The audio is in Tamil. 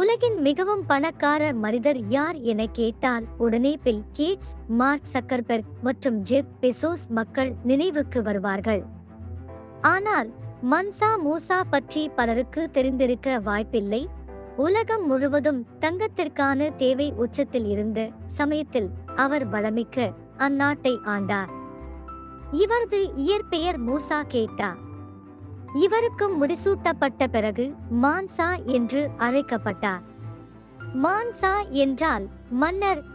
உலகின் மிகவும் பணக்கார மனிதர் யார் என கேட்டால் உடனே பில் கேட்ஸ் மார்க் சக்கர்பெர்க் மற்றும் ஜெப் பெசோஸ் மக்கள் நினைவுக்கு வருவார்கள் ஆனால் மன்சா மூசா பற்றி பலருக்கு தெரிந்திருக்க வாய்ப்பில்லை உலகம் முழுவதும் தங்கத்திற்கான தேவை உச்சத்தில் இருந்த சமயத்தில் அவர் வளமிக்க அந்நாட்டை ஆண்டார் இவரது இயற்பெயர் மூசா கேட்டா இவருக்கும் முடிசூட்டப்பட்ட பிறகு மான்சா என்று அழைக்கப்பட்டார் மான்சா என்றால் மன்னர்